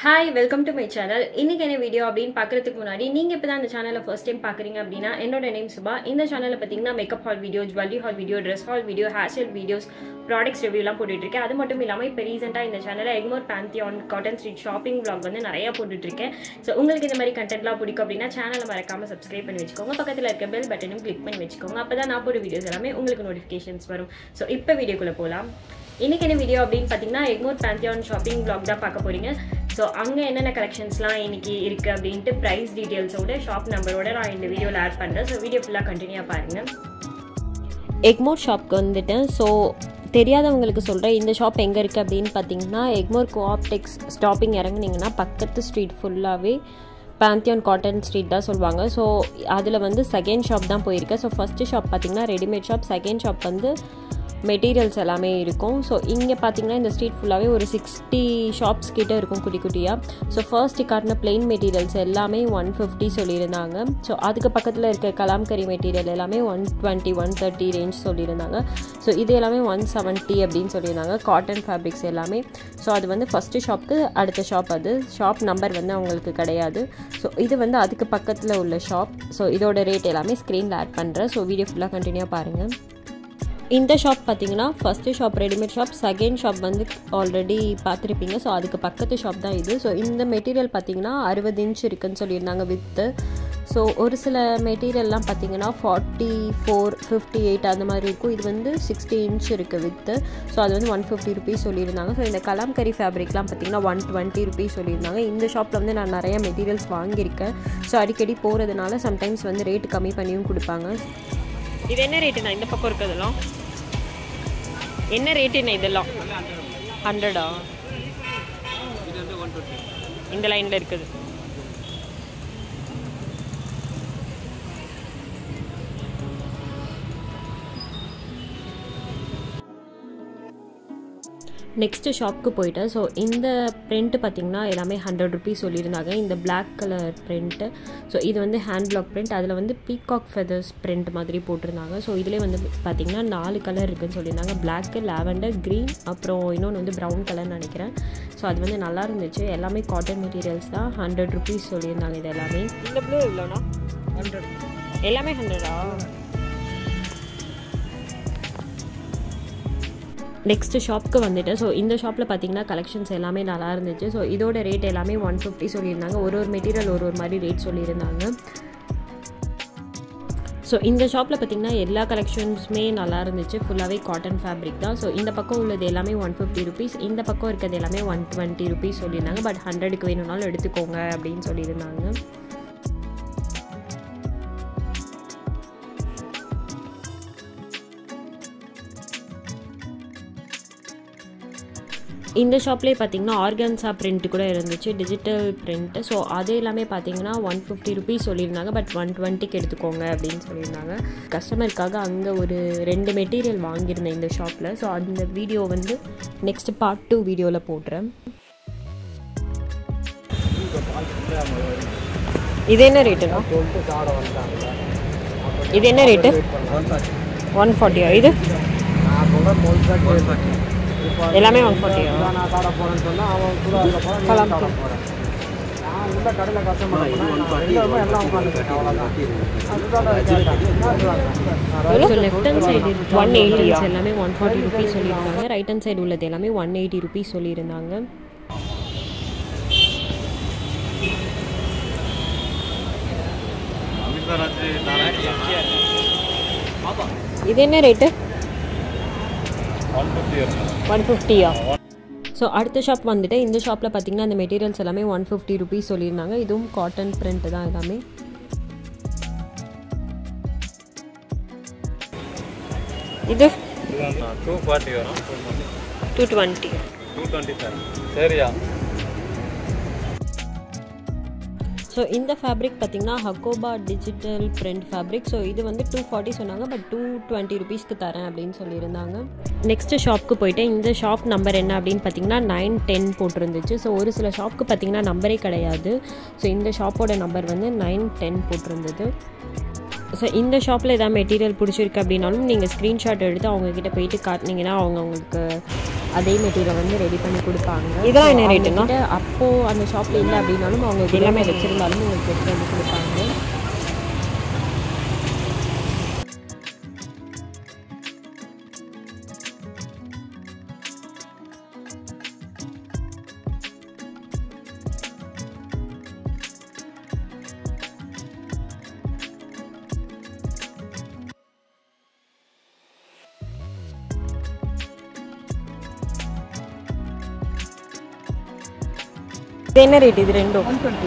Hi welcome to my channel இன்னைக்கு என்ன video அப்படின்னு பார்க்கறதுக்கு முன்னாடி நீங்கள் இப்போ தான் இந்த சேனலை ஃபர்ஸ்ட் டைம் பார்க்குறீங்க அப்படின்னா என்னோட நேம் சுபா இந்த சேனலில் பார்த்தீங்கன்னா makeup haul video jewellery haul video dress haul video hair style videos products ரிவ்யூலாம் போட்டுட்டு இருக்கேன் அது மட்டும் இல்லாமல் இப்போ ரீசெண்டாக இந்த சேனலில் Egmore Pantheon cotton street shopping vlog வந்து நிறையா போட்டுட்டு இருக்கேன் ஸோ உங்களுக்கு இந்த மாதிரி கண்டென்ட்லாம் பிடிக்கும் அப்படின்னா சேனலை மறக்காம சப்ஸ்கிரைப் பண்ணி வச்சுக்கோங்க பக்கத்தில் இருக்க பெல் பட்டனும் கிளிக் பண்ணி வச்சுக்கோங்க அப்போ தான் நான் போட வீடியோஸ் எல்லாமே உங்களுக்கு நோட்டிஃபிகேஷன்ஸ் வரும் ஸோ இப்போ வீடியோக்குள்ளே போகலாம் இன்னைக்கு என்ன வீடியோ அப்படின்னு பார்த்தீங்கன்னா எக்மோர் பேந்தியான் ஷாப்பிங் vlog தான் பார்க்க போறீங்க ஸோ அங்கே என்னென்ன கலெக்ஷன்ஸ்லாம் இன்னைக்கு இருக்குது அப்படின்ட்டு ப்ரைஸ் டீட்டெயில்ஸோட ஷாப் நம்பரோட நான் இந்த வீடியோவில் ஆட் பண்ணுறேன் ஸோ வீடியோ ஃபுல்லாக கண்டினியூவாக பாருங்கள் எக்மோர் ஷாப்க்கு வந்துட்டேன் ஸோ தெரியாதவங்களுக்கு சொல்கிறேன் இந்த ஷாப் எங்கே இருக்குது அப்படின்னு பார்த்தீங்கன்னா எக்மோர் கோஆப்டெக்ஸ் ஸ்டாப்பிங் இறங்குனீங்கன்னா பக்கத்து ஸ்ட்ரீட் ஃபுல்லாகவே பேந்தியான் காட்டன் ஸ்ட்ரீட் தான் சொல்லுவாங்க ஸோ அதில் வந்து செகண்ட் ஷாப் தான் போயிருக்கேன் ஸோ ஃபஸ்ட்டு ஷாப் பார்த்தீங்கன்னா ரெடிமேட் ஷாப் செகண்ட் ஷாப் வந்து மெட்டீரியல்ஸ் எல்லாமே இருக்கும் ஸோ இங்கே பார்த்தீங்கன்னா இந்த ஸ்ட்ரீட் ஃபுல்லாகவே ஒரு சிக்ஸ்டி ஷாப்ஸ் கிட்ட இருக்கும் குட்டி குட்டியாக ஸோ ஃபர்ஸ்ட் காட்டின பிளெயின் மெட்டீரியல்ஸ் எல்லாமே ஒன் ஃபிஃப்டி சொல்லியிருந்தாங்க ஸோ அதுக்கு பக்கத்தில் இருக்க கலாம்கரி மெட்டீரியல் எல்லாமே one twenty one thirty range சொல்லியிருந்தாங்க ஸோ இது எல்லாமே ஒன் செவன்ட்டி அப்படின்னு சொல்லியிருந்தாங்க காட்டன் ஃபேப்ரிக்ஸ் எல்லாமே ஸோ அது வந்து ஃபஸ்ட்டு ஷாப்க்கு அடுத்த ஷாப் அது ஷாப் நம்பர் வந்து அவங்களுக்கு கிடையாது ஸோ இது வந்து அதுக்கு பக்கத்தில் உள்ள ஷாப் ஸோ இதோட ரேட் எல்லாமே ஸ்க்ரீனில் ஆட் பண்ணுறேன் ஸோ வீடியோ ஃபுல்லாக கண்டினியூ பாருங்கள் இந்த ஷாப் பார்த்தீங்கன்னா first shop readymade shop second shop வந்து ஆல்ரெடி பார்த்துருப்பீங்க ஸோ அதுக்கு பக்கத்து ஷாப் தான் இது ஸோ இந்த மெட்டீரியல் பார்த்தீங்கன்னா அறுபது இன்ச் இருக்குன்னு சொல்லியிருந்தாங்க வித்து ஸோ ஒரு சில மெட்டீரியல்லாம் பார்த்தீங்கன்னா ஃபார்ட்டி ஃபோர் ஃபிஃப்டி எயிட் அந்த மாதிரி இருக்கும் இது வந்து சிக்ஸ்டி இன்ச் இருக்குது வித்து ஸோ அது வந்து ஒன் ஃபிஃப்டி ருபீஸ் சொல்லியிருந்தாங்க ஸோ இந்த கலாம்கரி ஃபேப்ரிக்லாம் பார்த்தீங்கன்னா ஒன் டுவெண்ட்டி ருபீஸ் சொல்லியிருந்தாங்க இந்த ஷாப்பில் வந்து நான் நிறைய மெட்டீரியல்ஸ் வாங்கியிருக்கேன் ஸோ அடிக்கடி போகிறதுனால சம்டைம்ஸ் வந்து ரேட் கம்மி பண்ணியும் கொடுப்பாங்க இது என்ன ரேட்டுண்ணா இந்த பக்கம் இருக்கிறதெல்லாம் என்ன ரேட்டுண்ணா இதெல்லாம் ஹண்ட்ரடா இந்த லைனில் இருக்குது நெக்ஸ்ட்டு ஷாப்க்கு போயிட்டேன் ஸோ இந்த பிரிண்ட்டு பார்த்திங்கன்னா எல்லாமே ஹண்ட்ரட் ருபீஸ் சொல்லியிருந்தாங்க இந்த பிளாக் கலர் பிரிண்ட்டு ஸோ இது வந்து ஹேண்ட் பிளாக் பிரிண்ட் அதில் வந்து பீகாக் ஃபெதர்ஸ் பிரிண்ட் மாதிரி போட்டிருந்தாங்க ஸோ இதிலே வந்து பார்த்திங்கன்னா நாலு கலர் இருக்குதுன்னு சொல்லியிருந்தாங்க பிளாக்கு லாவெண்டர் க்ரீன் அப்புறம் இன்னொன்று வந்து ப்ரௌன் கலர்னு நினைக்கிறேன் ஸோ அது வந்து நல்லா இருந்துச்சு எல்லாமே காட்டன் மெட்டீரியல்ஸ் தான் ஹண்ட்ரட் ருபீஸ் சொல்லியிருந்தாங்க இது எல்லாமே இந்த ப்ளூ எவ்வளோண்ணா ஹண்ட்ரட் எல்லாமே ஹண்ட்ரடா நெக்ஸ்ட்டு ஷாப்க்கு வந்துட்டேன் ஸோ இந்த ஷாப்பில் பார்த்தீங்கன்னா கலெக்ஷன்ஸ் எல்லாமே நல்லா இருந்துச்சு ஸோ இதோட ரேட் எல்லாமே ஒன் ஃபிஃப்டி சொல்லியிருந்தாங்க ஒரு ஒரு மெட்டீரியல் ஒரு ஒரு மாதிரி ரேட் சொல்லியிருந்தாங்க ஸோ இந்த ஷாப்பில் பார்த்தீங்கன்னா எல்லா கலெக்ஷன்ஸுமே நல்லா இருந்துச்சு ஃபுல்லாகவே காட்டன் ஃபேப்ரிக் தான் ஸோ இந்த பக்கம் உள்ளது எல்லாமே ஒன் ஃபிஃப்டி ருபீஸ் இந்த பக்கம் இருக்கிறது எல்லாமே ஒன் டுவெண்ட்டி ருபீஸ் சொல்லியிருந்தாங்க பட் ஹண்ட்ரடுக்கு வேணும்னாலும் எடுத்துக்கோங்க அப்படின்னு சொல்லியிருந்தாங்க இந்த ஷாப்லேயே பார்த்தீங்கன்னா ஆர்கன்ஸா பிரிண்ட் கூட இருந்துச்சு டிஜிட்டல் பிரிண்ட் ஸோ அது எல்லாமே பார்த்தீங்கன்னா ஒன் ஃபிஃப்டி ருபீஸ் சொல்லியிருந்தாங்க பட் ஒன் டுவெண்ட்டிக்கு எடுத்துக்கோங்க அப்படின்னு சொல்லியிருந்தாங்க கஸ்டமருக்காக அங்கே ஒரு ரெண்டு மெட்டீரியல் வாங்கியிருந்தேன் இந்த ஷாப்பில் ஸோ அந்த வீடியோ வந்து நெக்ஸ்ட் பார்ட் டூ வீடியோவில் போடுறேன் இது என்ன ரேட்டுண்ணா இது என்ன ரேட்டு ஒன் ஃபார்ட்டியா இது எல்லாமே ஒன் ஃபார்ட்டியா so left hand side one எயிட்டியா எல்லாமே ஒன் ஃபார்ட்டி ருபீஸ் சொல்லியிருந்தாங்க ரைட் ஹேண்ட் சைடு உள்ளது எல்லாமே ஒன் எயிட்டி ருபீஸ் சொல்லியிருந்தாங்க இது என்ன ரேட்டு ஒன் ஃபிஃப்டியா ஸோ அடுத்த ஷாப் வந்துட்டு இந்த ஷாப்பில் பார்த்தீங்கன்னா அந்த மெட்டீரியல்ஸ் எல்லாமே ஒன் ஃபிஃப்டி ருபீஸ் சொல்லியிருந்தாங்க இதுவும் காட்டன் பிரிண்ட் தான் எல்லாமே இது டூ ஃபார்ட்டி வரும் two twenty two twenty sir சரியா ஸோ இந்த ஃபேப்ரிக் பார்த்தீங்கன்னா ஹக்கோபா டிஜிட்டல் பிரிண்ட் ஃபேப்ரிக் ஸோ இது வந்து டூ ஃபார்ட்டி சொன்னாங்க பட் டூ டுவெண்ட்டி ருபீஸ்க்கு தரேன் அப்படின்னு சொல்லியிருந்தாங்க நெக்ஸ்ட்டு ஷாப்க்கு போயிட்டு இந்த ஷாப் நம்பர் என்ன அப்படின்னு பார்த்தீங்கன்னா நைன் டென் போட்டிருந்துச்சு ஸோ ஒரு சில ஷாப்க்கு பார்த்தீங்கன்னா நம்பரே கிடையாது ஸோ இந்த ஷாப்போட நம்பர் வந்து நைன் டென் போட்டிருந்தது ஸோ இந்த ஷாப்பில் எதாவது மெட்டீரியல் பிடிச்சிருக்கு அப்படின்னாலும் நீங்கள் ஸ்க்ரீன்ஷாட் எடுத்து அவங்கக்கிட்ட போயிட்டு காட்டினீங்கன்னா அவங்க உங்களுக்கு அதே மெட்டீரியல் வந்து ரெடி பண்ணி கொடுப்பாங்க இதெல்லாம் என்ன So, ரேட்டுங்க? அவங்ககிட்ட அப்போது அந்த ஷாப்பில் இல்லை அப்படின்னாலும் அவங்க எல்லாமே வச்சுருந்தாலும் உங்களுக்கு எடுத்து வந்து கொடுப்பாங்க இது என்ன ரேட் இது ரெண்டும் ஒன் டுவெண்ட்டி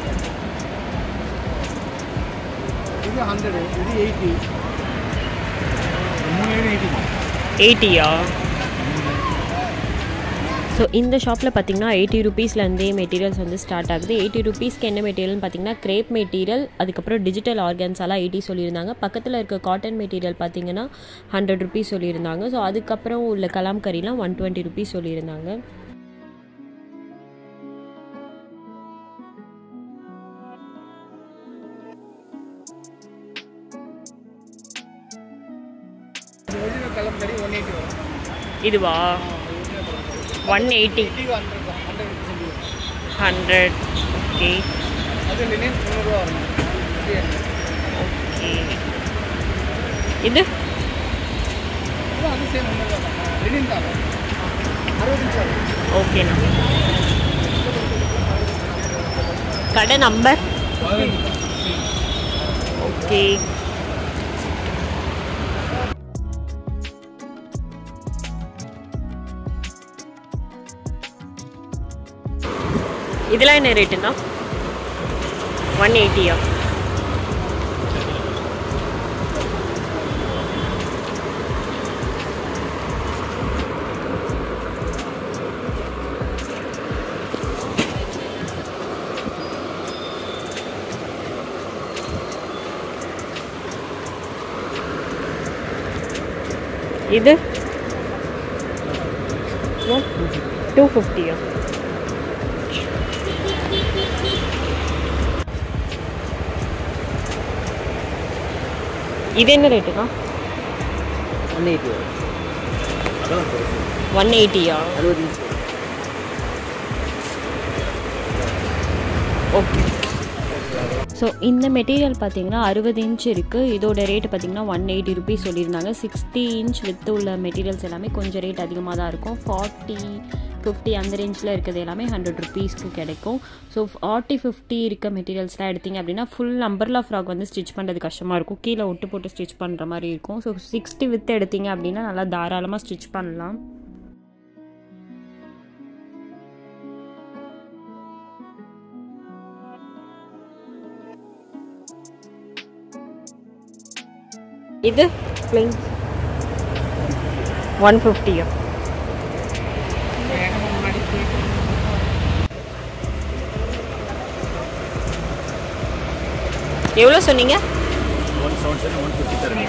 இது ஹண்ட்ரடு இது எயிட்டி மூணு எயிட்டி எயிட்டியா ஸோ இந்த ஷாப்பில் பார்த்தீங்கன்னா எயிட்டி ருபீஸ்லேருந்தே மெட்டீரியல்ஸ் வந்து ஸ்டார்ட் ஆகுது எயிட்டி ருபீஸ்க்கு என்ன மெட்டீரியல்னு பார்த்தீங்கன்னா கிரேப் மெட்டீரியல் அதுக்கப்புறம் டிஜிட்டல் ஆர்கன்ஸாலாம் எயிட்டி சொல்லியிருந்தாங்க பக்கத்தில் இருக்க காட்டன் மெட்டீரியல் பார்த்தீங்கன்னா ஹண்ட்ரட் ருபீஸ் சொல்லியிருந்தாங்க ஸோ அதுக்கப்புறம் உள்ள கலாம்கரிலாம் ஒன் டுவெண்ட்டி ருபீஸ் சொல்லியிருந்தாங்க ஒரிஜினல் கலர் ஒன் எயிட்டி வரும் இதுவா one eighty eighty hundred hundred rupees hundred okay அது லினின் முந்நூறுரூவா வரும் ஓகே இது இது அது சேம் முந்நூறுரூவா தான் லினின் தான் அறுபது நிமிஷம் ஆகும் ஓகேண்ணா கடை நம்பர் ஓகே இதெல்லாம் என்ன ரேட்டுண்ணா ஒன் எயிட்டியா இது டூ ஃபிஃப்டியா இது என்ன ரேட்டுக்கா ஒன் எயிட்டி வரும் ஒன் எயிட்டியா அறுபது நிமிஷம் ஓகே ஸோ இந்த மெட்டீரியல் பார்த்தீங்கன்னா அறுபது இன்ச் இருக்குது இதோட ரேட் பார்த்தீங்கன்னா ஒன் எயிட்டி ருபீஸ் சொல்லியிருந்தாங்க சிக்ஸ்டி இன்ச் வித் உள்ள மெட்டீரியல்ஸ் எல்லாமே கொஞ்சம் ரேட் அதிகமாக தான் இருக்கும் ஃபார்ட்டி ஃபிஃப்டி அந்த ரேஞ்சில் இருக்கிறது எல்லாமே ஹண்ட்ரட் ருபீஸ்க்கு கிடைக்கும் ஸோ ஃபார்ட்டி ஃபிஃப்டி இருக்க மெட்டீரியல்ஸ்லாம் எடுத்தீங்க அப்படின்னா ஃபுல் நம்பர்லா ஃப்ராக் வந்து ஸ்டிச் பண்ணுறது கஷ்டமாக இருக்கும் கீழே ஒட்டு போட்டு ஸ்டிச் பண்ணுற மாதிரி இருக்கும் ஸோ சிக்ஸ்டி வித் எடுத்தீங்க அப்படின்னா நல்லா தாராளமாக ஸ்டிச் பண்ணலாம் இது plain ஒன் ஃபிஃப்டியா எவ்வளோ சொன்னீங்க one seven seven one fifty தருங்க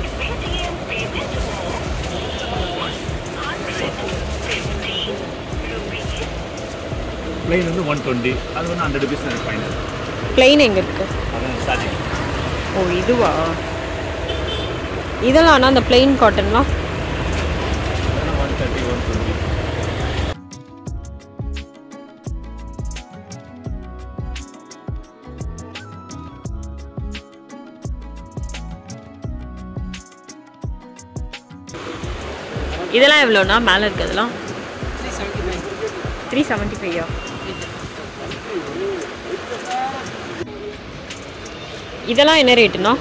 ப்ளைன் வந்து ஒன் டுவெண்ட்டி அது வந்து ஹண்ட்ரட் ருபீஸ் எனக்கு ஃபைனல் பிளெயின் எங்கே இருக்கு அதான் ஸ்டார்டிங் ஓ இதுவா இதெல்லாம் ஆனால் அந்த பிளெயின் காட்டன்லாம் ஒன் தேர்ட்டி ஒன் டுவெண்ட்டி இதெல்லாம் எவ்வளோண்ணா மேலே இருக்கிறதுலாம் த்ரீ செவன்ட்டி ஃபைவா இதெல்லாம் என்ன ரேட்டுண்ணா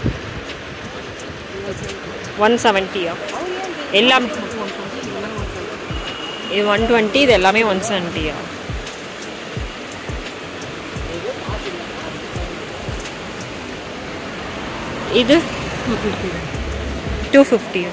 ஒன் செவன்ட்டியா எல்லாம் இது ஒன் டுவெண்ட்டி இது எல்லாமே ஒன் செவன்ட்டியா இது டூ ஃபிஃப்டியா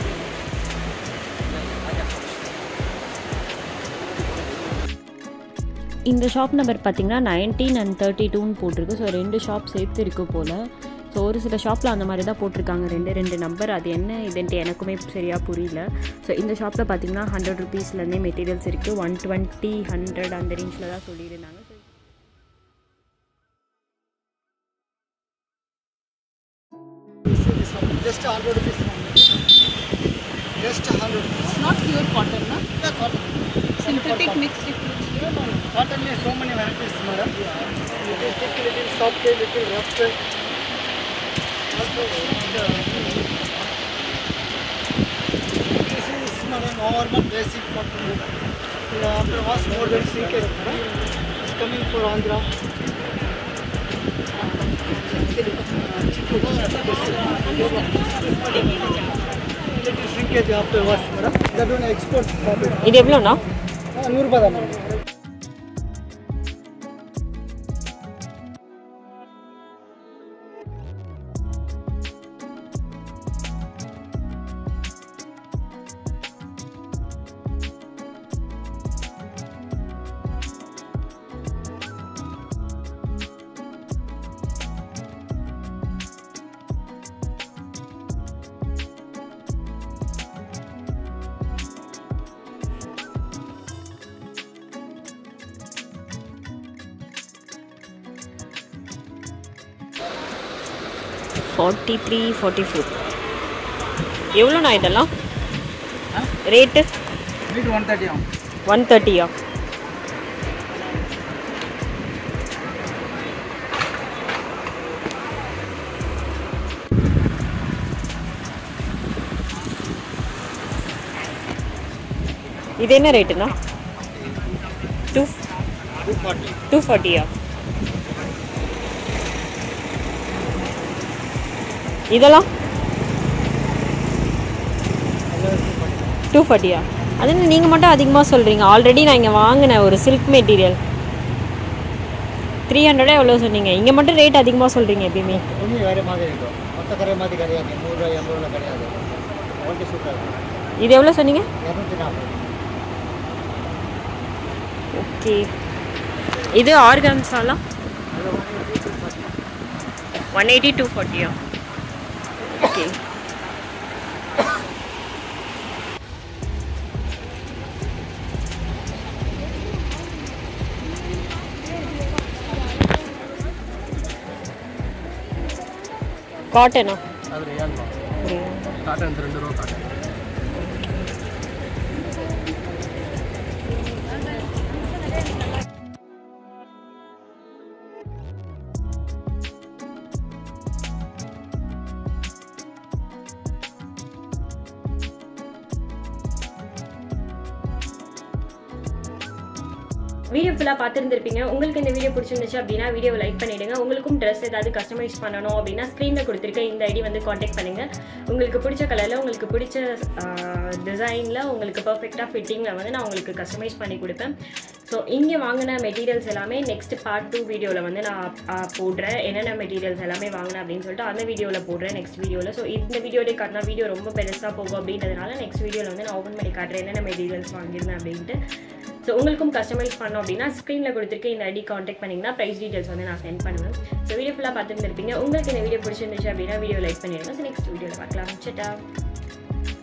இந்த ஷாப் நம்பர் பார்த்தீங்கன்னா நைன்டீன் அண்ட் தேர்ட்டி டூன்னு போட்டிருக்கு ஸோ ரெண்டு ஷாப் சேர்த்து இருக்கு போல் ஸோ ஒரு சில ஷாப்பில் அந்த மாதிரி தான் போட்டிருக்காங்க ரெண்டு ரெண்டு நம்பர் அது என்ன இதுன்ட்டு எனக்குமே சரியாக புரியல ஸோ இந்த ஷாப்பில் பார்த்தீங்கன்னா ஹண்ட்ரட் ருபீஸ்லேருந்தே மெட்டீரியல்ஸ் இருக்குது ஒன் டுவெண்ட்டி ஹண்ட்ரட் அந்த ரேஞ்சில் தான் சொல்லியிருந்தாங்க So, this one. Just 100 rupees. Just 100 rupees. Not pure cotton, na? Yeah, cotton. Synthetic mixed with No, no, no. Cotton is so many varieties, madam. Little thick, little soft, little rough. Also, this is madam normal basic cotton. Yeah, after wash more than three kg, madam. It's coming for Andhra. Little shrinkage after wash, madam. That one export cotton. இது எவ்வளோண்ணா Ah, நூறுரூபா தான் madam forty three forty four எவ்வளோண்ணா இதெல்லாம் rate metre one thirty ஆகும் one தேர்ட்டியா இது என்ன ரேட்டுண்ணா டூ டூ ஃபார்ட்டி டூ ஃபார்ட்டியா இதெல்லாம் டூ ஃபார்ட்டியா அது என்ன நீங்கள் மட்டும் அதிகமாக சொல்கிறீங்க ஆல்ரெடி நான் இங்கே வாங்கினேன் ஒரு சில்க் மெட்டீரியல் த்ரீ ஹண்ட்ரடே எவ்வளோ சொன்னீங்க இங்கே மட்டும் ரேட் அதிகமாக சொல்கிறீங்க எப்பயுமே ஒன்றும் வேறு மாதிரி இருக்கும் மற்ற கரை மாதிரி கிடையாது நூறுரூவா எண்பது ரூபா கிடையாது குவாலிட்டி சூப்பராக இது எவ்வளோ சொன்னீங்க இரநூத்தி நாற்பது ஓகே இது ஆர்கான்ஸாலாம் ஒன் எயிட்டி டூ ஃபார்ட்டியா ஓகே காட்டனா அது ரியால் காட்டன் ரெண்டு ரூபா காட்டன் வீடியோ ஃபுல்லாக பார்த்துருந்துருப்பீங்க உங்களுக்கு இந்த வீடியோ பிடிச்சிருந்துச்சு அப்படின்னா வீடியோவை லைக் பண்ணிடுங்க உங்களுக்கும் ட்ரெஸ் ஏதாவது கஸ்டமைஸ் பண்ணணும் அப்படின்னா ஸ்க்ரீனில் கொடுத்துருக்க இந்த ஐடி வந்து காண்டாக்ட் பண்ணுங்கள் உங்களுக்கு பிடிச்ச கலரில் உங்களுக்கு பிடிச்ச டிசைனில் உங்களுக்கு பர்ஃபெக்டாக ஃபிட்டிங்கில் வந்து நான் உங்களுக்கு கஸ்டமைஸ் பண்ணி கொடுப்பேன் ஸோ இங்கே வாங்கின மெட்டீரியல்ஸ் எல்லாமே நெக்ஸ்ட் பார்ட் டூ வீடியோவில் வந்து நான் ஆ, போடுறேன் என்னென்ன மெட்டீரியல்ஸ் எல்லாமே வாங்கினேன் அப்படின்னு சொல்லிட்டு அந்த வீடியோவில் போடுறேன் நெக்ஸ்ட் வீடியோவில் ஸோ இந்த வீடியோலேயே காட்டினா வீடியோ ரொம்ப பெருசாக போகும் அப்படின்றதுனால நெக்ஸ்ட் வீடியோவில் வந்து நான் ஓப்பன் பண்ணி காட்டுறேன் என்னென்ன மெட்டீரியல்ஸ் வாங்கியிருந்தேன் அப்படின்ட்டு ஸோ உங்களுக்கும் கஸ்டமைஸ் பண்ணோம் அப்படின்னா ஸ்க்ரீனில் கொடுத்துருக்க இந்த ஐடி காண்டாக்ட் பண்ணிங்கன்னா ப்ரைஸ் டீட்டெயில்ஸ் வந்து நான் சென்ட் பண்ணுவேன் ஸோ வீடியோ ஃபுல்லாக பார்த்துருந்துருப்பீங்க உங்களுக்கு இந்த வீடியோ பிடிச்சிருந்துச்சு அப்படின்னா வீடியோ லைக் பண்ணிடுங்க ஸோ நெக்ஸ்ட் வீடியோவில் பார்க்கலாம் சட்டா